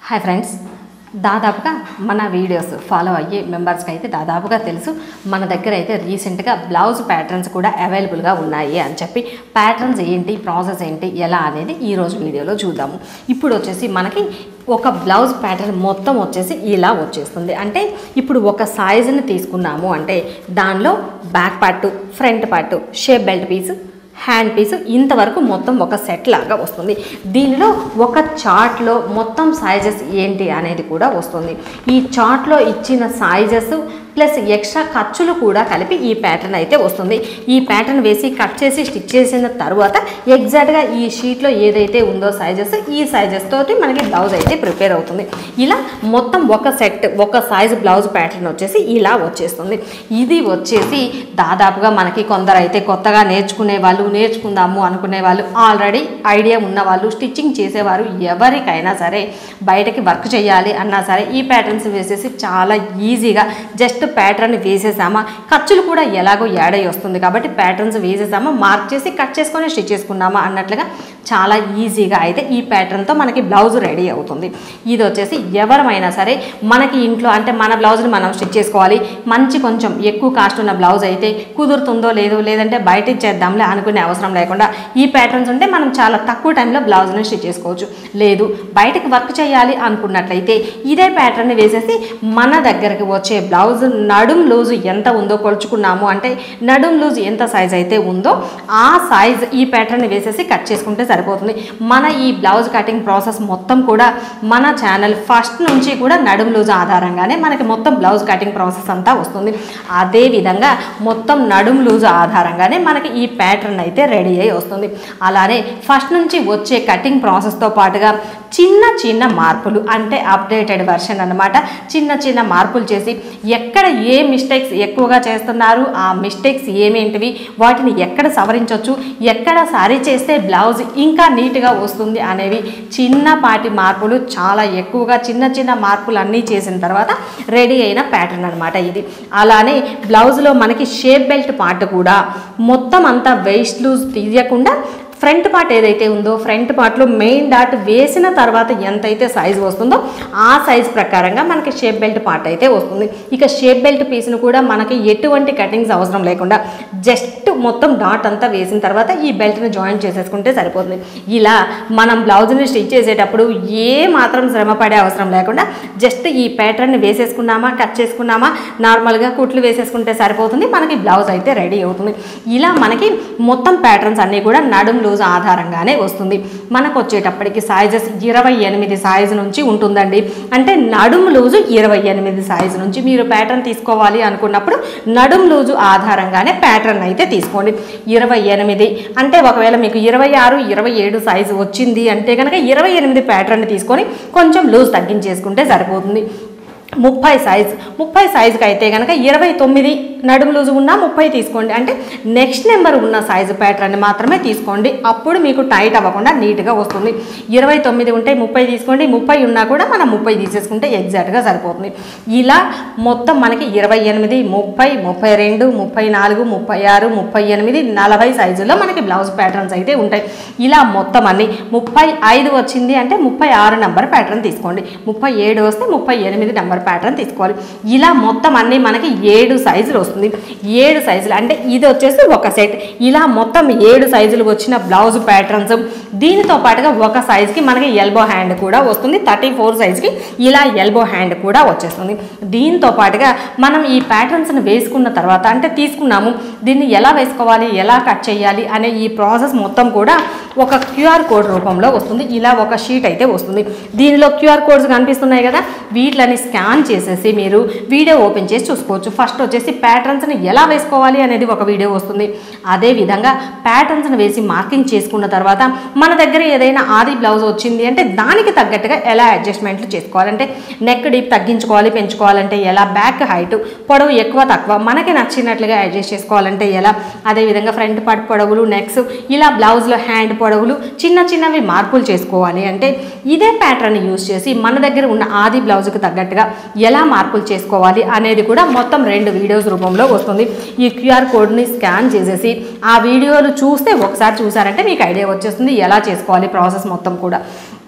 hi friends దాదాపుగా మన videos follow అయ్యే మెంబర్స్కి అయితే దాదాపుగా తెలుసు మన దగ్గర అయితే రీసెంట్గా బ్లౌజ్ ప్యాటర్న్స్ కూడా అవైలబుల్గా ఉన్నాయి అని చెప్పి ప్యాటర్న్స్ ఏంటి ప్రాసెస్ ఏంటి ఎలా అనేది ఈరోజు వీడియోలో చూద్దాము ఇప్పుడు వచ్చేసి మనకి ఒక బ్లౌజ్ ప్యాటర్న్ మొత్తం వచ్చేసి ఇలా వచ్చేస్తుంది అంటే ఇప్పుడు ఒక సైజుని తీసుకున్నాము అంటే దానిలో back part front part shape belt piece hand piece ఇంతవరకు మొత్తం ఒక సెట్ లాగా వస్తుంది దీనిలో ఒక చార్ట్లో మొత్తం సైజెస్ ఏంటి అనేది కూడా వస్తుంది ఈ చార్ట్లో ఇచ్చిన సైజెస్ ప్లస్ ఎక్స్ట్రా ఖర్చులు కూడా కలిపి ఈ ప్యాటర్న్ అయితే వస్తుంది ఈ ప్యాటర్న్ వేసి కట్ చేసి స్టిచ్ చేసిన తర్వాత ఎగ్జాక్ట్గా ఈ షీట్లో ఏదైతే ఉందో సైజెస్ ఈ సైజెస్ తోటి మనకి బ్లౌజ్ అయితే ప్రిపేర్ అవుతుంది ఇలా మొత్తం ఒక సెట్ ఒక సైజ్ బ్లౌజ్ ప్యాటర్న్ వచ్చేసి ఇలా వచ్చేస్తుంది ఇది వచ్చేసి దాదాపుగా మనకి కొందరు అయితే కొత్తగా నేర్చుకునే వాళ్ళు నేర్చుకుందాము అనుకునే వాళ్ళు ఆల్రెడీ ఐడియా ఉన్న వాళ్ళు స్టిచ్చింగ్ చేసేవారు ఎవరికైనా సరే బయటకి వర్క్ చేయాలి అన్నా సరే ఈ ప్యాటర్న్స్ వేసేసి చాలా ఈజీగా జస్ట్ ప్యాటర్న్ వేసేసామా ఖర్చులు కూడా ఎలాగో యాడ్ అయ్యి వస్తుంది కాబట్టి ప్యాటర్న్స్ వేసేసామా మార్క్ చేసి కట్ చేసుకొని స్టిచ్ చేసుకున్నామా అన్నట్లుగా చాలా ఈజీగా అయితే ఈ ప్యాటర్న్తో మనకి బ్లౌజ్ రెడీ అవుతుంది ఇది వచ్చేసి ఎవరమైనా సరే మనకి ఇంట్లో అంటే మన బ్లౌజ్ని మనం స్టిచ్ చేసుకోవాలి మంచి కొంచెం ఎక్కువ కాస్ట్ ఉన్న బ్లౌజ్ అయితే కుదురుతుందో లేదో లేదంటే బయట ఇచ్చేద్దాంలే అనుకునే అవసరం లేకుండా ఈ ప్యాటర్న్స్ ఉంటే మనం చాలా తక్కువ టైంలో బ్లౌజ్ని స్టిచ్ చేసుకోవచ్చు లేదు బయటకు వర్క్ చేయాలి అనుకున్నట్లయితే ఇదే ప్యాటర్న్ వేసేసి మన దగ్గరికి వచ్చే బ్లౌజ్ నడుం లూజు ఎంత ఉందో కొలుచుకున్నాము అంటే నడుం లూజ్ ఎంత సైజ్ అయితే ఉందో ఆ సైజ్ ఈ ప్యాటర్న్ వేసేసి కట్ చేసుకుంటే సరిపోతుంది మన ఈ బ్లౌజ్ కటింగ్ ప్రాసెస్ మొత్తం కూడా మన ఛానల్ ఫస్ట్ నుంచి కూడా నడుం లూజ్ ఆధారంగానే మనకి మొత్తం బ్లౌజ్ కటింగ్ ప్రాసెస్ అంతా వస్తుంది అదే విధంగా మొత్తం నడుం లూజ్ ఆధారంగానే మనకి ఈ ప్యాటర్న్ అయితే రెడీ అయి వస్తుంది అలానే ఫస్ట్ నుంచి వచ్చే కటింగ్ ప్రాసెస్తో పాటుగా చిన్న చిన్న మార్పులు అంటే అప్డేటెడ్ వెర్షన్ అన్నమాట చిన్న చిన్న మార్పులు చేసి ఎక్కడ ఏ మిస్టేక్స్ ఎక్కువగా చేస్తున్నారు ఆ మిస్టేక్స్ ఏమేంటివి వాటిని ఎక్కడ సవరించవచ్చు ఎక్కడ సరి చేస్తే బ్లౌజ్ ఇంకా నీట్గా వస్తుంది అనేవి చిన్నపాటి మార్పులు చాలా ఎక్కువగా చిన్న చిన్న మార్పులు అన్నీ చేసిన తర్వాత రెడీ అయిన ప్యాటర్న్ అనమాట ఇది అలానే బ్లౌజ్లో మనకి షేప్ బెల్ట్ పార్ట్ కూడా మొత్తం అంతా వెయిస్ట్ లూజ్ తీయకుండా ఫ్రంట్ పార్ట్ ఏదైతే ఉందో ఫ్రంట్ పార్ట్లో మెయిన్ డాట్ వేసిన తర్వాత ఎంతైతే సైజ్ వస్తుందో ఆ సైజ్ ప్రకారంగా మనకి షేప్ బెల్ట్ పార్ట్ అయితే వస్తుంది ఇక షేప్ బెల్ట్ పీస్ను కూడా మనకి ఎటువంటి కటింగ్స్ అవసరం లేకుండా జస్ట్ మొత్తం డాట్ అంతా వేసిన తర్వాత ఈ బెల్ట్ని జాయిన్ చేసేసుకుంటే సరిపోతుంది ఇలా మనం బ్లౌజ్ని స్టిచ్ చేసేటప్పుడు ఏ మాత్రం శ్రమ పడే అవసరం లేకుండా జస్ట్ ఈ ప్యాటర్న్ వేసేసుకున్నామా కట్ చేసుకున్నామా నార్మల్గా కుట్లు వేసేసుకుంటే సరిపోతుంది మనకి బ్లౌజ్ అయితే రెడీ అవుతుంది ఇలా మనకి మొత్తం ప్యాటర్న్స్ అన్నీ కూడా నడుం లూజ్ ఆధారంగానే వస్తుంది మనకు వచ్చేటప్పటికి సైజెస్ ఇరవై ఎనిమిది సైజు నుంచి ఉంటుందండి అంటే నడుము లూజు ఇరవై ఎనిమిది సైజు నుంచి మీరు ప్యాటర్న్ తీసుకోవాలి అనుకున్నప్పుడు నడుం లూజు ఆధారంగానే ప్యాటర్న్ అయితే తీసుకోండి ఇరవై ఎనిమిది అంటే ఒకవేళ మీకు ఇరవై ఆరు ఇరవై ఏడు సైజు వచ్చింది అంటే కనుక ఇరవై ఎనిమిది ప్యాటర్న్ తీసుకొని కొంచెం లూజ్ తగ్గించేసుకుంటే సరిపోతుంది ముప్పై సైజ్ ముప్పై సైజుకి అయితే కనుక ఇరవై తొమ్మిది నడుము లూజు ఉన్న ముప్పై తీసుకోండి అంటే నెక్స్ట్ నెంబర్ ఉన్న సైజు ప్యాటర్న్ మాత్రమే తీసుకోండి అప్పుడు మీకు టైట్ అవ్వకుండా నీట్గా వస్తుంది ఇరవై తొమ్మిది ఉంటే ముప్పై తీసుకోండి ముప్పై ఉన్నా కూడా మనం ముప్పై తీసేసుకుంటే ఎగ్జాక్ట్గా సరిపోతుంది ఇలా మొత్తం మనకి ఇరవై ఎనిమిది ముప్పై ముప్పై రెండు ముప్పై నాలుగు ముప్పై ఆరు ముప్పై ఎనిమిది నలభై సైజుల్లో మనకి బ్లౌజ్ ప్యాటర్న్స్ అయితే ఉంటాయి ఇలా మొత్తం అన్ని ముప్పై ఐదు వచ్చింది అంటే ముప్పై ఆరు నెంబర్ ప్యాటర్న్ తీసుకోండి ముప్పై ఏడు వస్తే ముప్పై ఎనిమిది నెంబర్ ప్యాటర్న్ తీసుకోవాలి ఇలా మొత్తం అన్ని మనకి ఏడు సైజులు వస్తుంది ఏడు సైజులు అంటే ఇది వచ్చేసి ఒక సెట్ ఇలా మొత్తం ఏడు సైజులు వచ్చిన బ్లౌజ్ ప్యాటర్న్స్ దీనితో పాటుగా ఒక సైజ్కి మనకి ఎల్బో హ్యాండ్ కూడా వస్తుంది థర్టీ ఫోర్ సైజ్కి ఇలా ఎల్బో హ్యాండ్ కూడా వచ్చేస్తుంది దీంతో పాటుగా మనం ఈ ప్యాటర్న్స్ని వేసుకున్న తర్వాత అంటే తీసుకున్నాము దీన్ని ఎలా వేసుకోవాలి ఎలా కట్ చేయాలి అనే ఈ ప్రాసెస్ మొత్తం కూడా ఒక క్యూఆర్ కోడ్ రూపంలో వస్తుంది ఇలా ఒక షీట్ అయితే వస్తుంది దీనిలో క్యూఆర్ కోడ్స్ కనిపిస్తున్నాయి కదా వీటిని స్కాన్ చేసేసి మీరు వీడియో ఓపెన్ చేసి చూసుకోవచ్చు ఫస్ట్ వచ్చేసి ప్యాటర్న్స్ని ఎలా వేసుకోవాలి అనేది ఒక వీడియో వస్తుంది అదే విధంగా ప్యాటర్న్స్ని వేసి మార్కింగ్ చేసుకున్న తర్వాత మన దగ్గర ఏదైనా ఆది బ్లౌజ్ వచ్చింది అంటే దానికి తగ్గట్టుగా ఎలా అడ్జస్ట్మెంట్లు చేసుకోవాలంటే నెక్ డీప్ తగ్గించుకోవాలి పెంచుకోవాలంటే ఎలా బ్యాక్ హైట్ పొడవు ఎక్కువ తక్కువ మనకి నచ్చినట్లుగా అడ్జస్ట్ చేసుకోవాలంటే ఎలా అదేవిధంగా ఫ్రంట్ పార్ట్ పొడవులు నెక్స్ ఇలా బ్లౌజ్లో హ్యాండ్ పొడవులు చిన్న చిన్నవి మార్పులు చేసుకోవాలి అంటే ఇదే ప్యాటర్న్ యూస్ చేసి మన దగ్గర ఉన్న ఆది బ్లౌజ్కి తగ్గట్టుగా ఎలా మార్పులు చేసుకోవాలి అనేది కూడా మొత్తం రెండు వీడియోస్ రూపంలో వస్తుంది ఈ క్యూఆర్ కోడ్ని స్కాన్ చేసేసి ఆ వీడియోలు చూస్తే ఒకసారి చూసారంటే మీకు ఐడియా వచ్చేస్తుంది ఎలా చేసుకోవాలి ప్రాసెస్ మొత్తం కూడా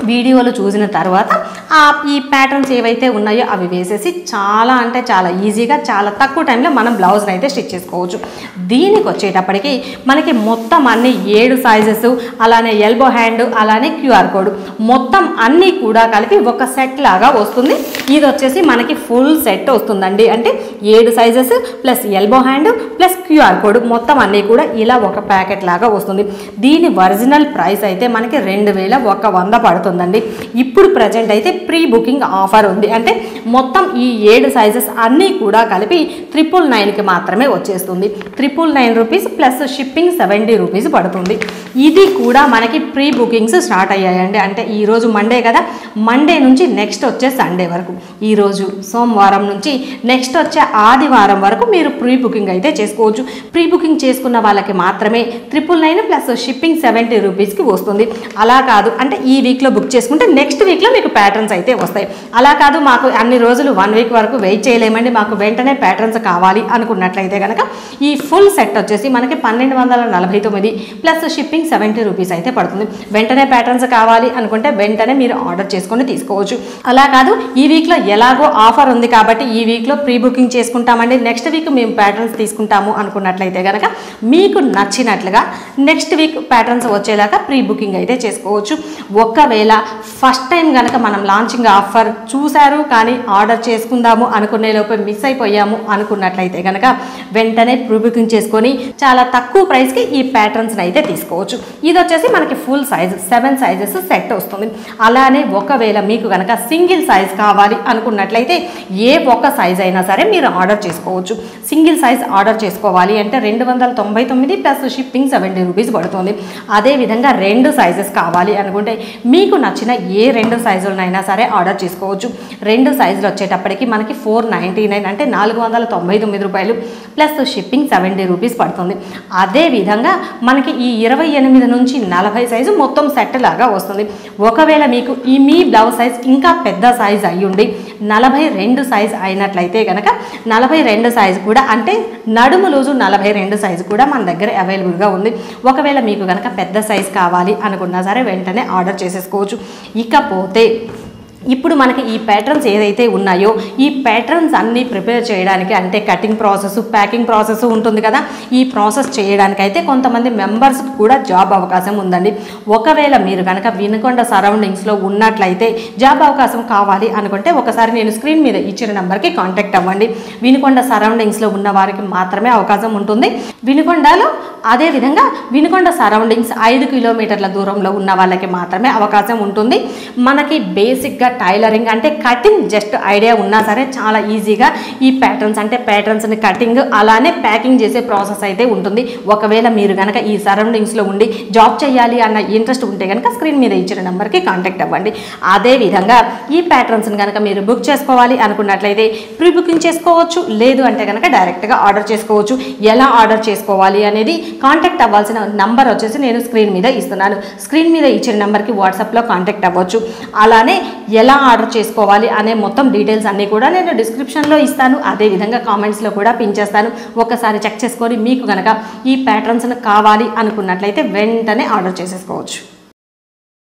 వీడియోలు చూసిన తర్వాత ఆ ఈ ప్యాటర్న్స్ ఏవైతే ఉన్నాయో అవి వేసేసి చాలా అంటే చాలా ఈజీగా చాలా తక్కువ టైంలో మనం బ్లౌజ్ని అయితే స్టిచ్ చేసుకోవచ్చు దీనికి వచ్చేటప్పటికి మనకి మొత్తం అన్ని ఏడు సైజెస్ అలానే ఎల్బో హ్యాండ్ అలానే క్యూఆర్ కోడ్ మొత్తం అన్నీ కూడా కలిపి ఒక సెట్ లాగా వస్తుంది ఇది వచ్చేసి మనకి ఫుల్ సెట్ వస్తుందండి అంటే ఏడు sizes plus elbow hand plus QR code మొత్తం అన్నీ కూడా ఇలా ఒక ప్యాకెట్ లాగా వస్తుంది దీని ఒరిజినల్ ప్రైస్ అయితే మనకి రెండు వేల ఒక వంద పడుతుందండి ఇప్పుడు ప్రజెంట్ అయితే ప్రీ బుకింగ్ ఆఫర్ ఉంది అంటే మొత్తం ఈ ఏడు సైజెస్ అన్నీ కూడా కలిపి త్రిపుల్ నైన్కి మాత్రమే వచ్చేస్తుంది triple nine rupees plus shipping seventy rupees పడుతుంది ఇది కూడా మనకి ప్రీ బుకింగ్స్ స్టార్ట్ అయ్యాయండి అంటే ఈరోజు మండే కదా మండే నుంచి నెక్స్ట్ వచ్చే సండే వరకు ఈరోజు సోమవారం నుంచి నెక్స్ట్ వచ్చే ఆదివారం వరకు మీరు ప్రీ బుకింగ్ అయితే చేసుకోవచ్చు ప్రీ బుకింగ్ చేసుకున్న వాళ్ళకి మాత్రమే triple nine plus shipping seventy రూపీస్కి వస్తుంది అలా కాదు అంటే ఈ వీక్లో బుక్ చేసుకుంటే నెక్స్ట్ వీక్లో మీకు ప్యాటర్న్స్ అయితే వస్తాయి అలా కాదు మాకు అన్ని రోజులు వన్ వీక్ వరకు వెయిట్ చేయలేమండి మాకు వెంటనే ప్యాటర్న్స్ కావాలి అనుకున్నట్లయితే కనుక ఈ ఫుల్ సెట్ వచ్చేసి మనకి పన్నెండు వందల నలభై తొమ్మిది ప్లస్ షిప్పింగ్ సెవెంటీ రూపీస్ అయితే పడుతుంది వెంటనే ప్యాటర్న్స్ కావాలి అనుకుంటే వెంటనే మీరు ఆర్డర్ చేసుకొని తీసుకోవచ్చు అలా కాదు ఈ వీక్లో ఎలాగో ఆఫర్ ఉంది కాబట్టి ఈ వీక్లో ప్రీ బుకింగ్ చేసుకుంటామండి నెక్స్ట్ వీక్ మేము ప్యాటర్న్స్ తీసుకుంటాము అనుకున్నట్లయితే కనుక మీకు నచ్చినట్లుగా నెక్స్ట్ వీక్ ప్యాటర్న్స్ వచ్చేలాగా ప్రీ బుకింగ్ అయితే చేసుకోవచ్చు ఒకవేళ ఫస్ట్ టైం కనుక మనం లాంచింగ్ ఆఫర్ చూశారు కానీ ఆర్డర్ చేసుకుందాము అనుకునే లోపే మిస్ అయిపోయాము అనుకున్నట్లయితే కనుక వెంటనే ప్రీ బుకింగ్ చేసుకొని చాలా తక్కువ ప్రైస్కి ఈ ప్యాటర్న్స్ని అయితే తీసుకోవచ్చు ఇది వచ్చేసి మనకి full size seven sizes set వస్తుంది అలానే ఒకవేళ మీకు కనుక సింగిల్ సైజ్ కావాలి అనుకున్నట్లయితే ఏ ఒక్క సైజ్ అయినా సరే మీరు ఆర్డర్ చేసుకోవచ్చు సింగిల్ సైజ్ ఆర్డర్ చేసుకోవాలి అంటే రెండు వందల తొంభై తొమ్మిది ప్లస్ షిప్పింగ్ సెవెంటీ రూపీస్ పడుతుంది అదేవిధంగా రెండు సైజెస్ కావాలి అనుకుంటే మీకు నచ్చిన ఏ రెండు సైజులనైనా సరే ఆర్డర్ చేసుకోవచ్చు రెండు సైజులు వచ్చేటప్పటికి మనకి ఫోర్ నైంటీ నైన్ అంటే నాలుగు వందల తొంభై తొమ్మిది రూపాయలు ప్లస్ షిప్పింగ్ సెవెంటీ రూపీస్ పడుతుంది అదేవిధంగా మనకి ఈ ఇరవై ఎనిమిది నుంచి నలభై సైజు మొత్తం సెట్ లాగా వస్తుంది ఒకవేళ మీకు ఈ మీ బ్లౌజ్ సైజ్ ఇంకా పెద్ద సైజ్ అయ్యుండి నలభై రెండు సైజ్ అయినట్లయితే కనుక నలభై రెండు సైజు కూడా అంటే నడుము లూజు నలభై రెండు సైజు కూడా మన దగ్గర అవైలబుల్గా ఉంది ఒకవేళ మీకు కనుక పెద్ద సైజ్ కావాలి అనుకున్నా సరే వెంటనే ఆర్డర్ చేసేసుకోవచ్చు ఇకపోతే ఇప్పుడు మనకి ఈ ప్యాటర్న్స్ ఏదైతే ఉన్నాయో ఈ ప్యాటర్న్స్ అన్నీ ప్రిపేర్ చేయడానికి అంటే కటింగ్ ప్రాసెస్ ప్యాకింగ్ ప్రాసెస్ ఉంటుంది కదా ఈ ప్రాసెస్ చేయడానికి అయితే కొంతమంది మెంబర్స్ కూడా జాబ్ అవకాశం ఉందండి ఒకవేళ మీరు కనుక వినుకొండ సరౌండింగ్స్లో ఉన్నట్లయితే జాబ్ అవకాశం కావాలి అనుకుంటే ఒకసారి నేను స్క్రీన్ మీద ఇచ్చిన నెంబర్కి కాంటాక్ట్ అవ్వండి వినుకొండ సరౌండింగ్స్లో ఉన్న వారికి మాత్రమే అవకాశం ఉంటుంది వినుకొండలో అదేవిధంగా వినుకొండ సరౌండింగ్స్ ఐదు కిలోమీటర్ల దూరంలో ఉన్న వాళ్ళకి మాత్రమే అవకాశం ఉంటుంది మనకి బేసిక్గా టైలరింగ్ అంటే కటింగ్ జస్ట్ ఐడియా ఉన్నా సరే చాలా ఈజీగా ఈ ప్యాటర్న్స్ అంటే ప్యాటర్న్స్ని కటింగ్ అలానే ప్యాకింగ్ చేసే ప్రాసెస్ అయితే ఉంటుంది ఒకవేళ మీరు కనుక ఈ సరౌండింగ్స్లో ఉండి జాబ్ చేయాలి అన్న ఇంట్రెస్ట్ ఉంటే కనుక స్క్రీన్ మీద ఇచ్చిన నెంబర్కి కాంటాక్ట్ అవ్వండి అదేవిధంగా ఈ ప్యాటర్న్స్ని కనుక మీరు బుక్ చేసుకోవాలి అనుకున్నట్లయితే ప్రీ బుకింగ్ చేసుకోవచ్చు లేదు అంటే కనుక డైరెక్ట్గా ఆర్డర్ చేసుకోవచ్చు ఎలా ఆర్డర్ చేసుకోవాలి అనేది కాంటాక్ట్ అవ్వాల్సిన నంబర్ వచ్చేసి నేను స్క్రీన్ మీద ఇస్తున్నాను స్క్రీన్ మీద ఇచ్చిన నెంబర్కి వాట్సాప్లో కాంటాక్ట్ అవ్వచ్చు అలానే ఎలా ఆర్డర్ చేసుకోవాలి అనే మొత్తం డీటెయిల్స్ అన్నీ కూడా నేను డిస్క్రిప్షన్లో ఇస్తాను అదేవిధంగా కామెంట్స్లో కూడా పిన్ చేస్తాను ఒకసారి చెక్ చేసుకొని మీకు కనుక ఈ ప్యాటర్న్స్ కావాలి అనుకున్నట్లయితే వెంటనే ఆర్డర్ చేసేసుకోవచ్చు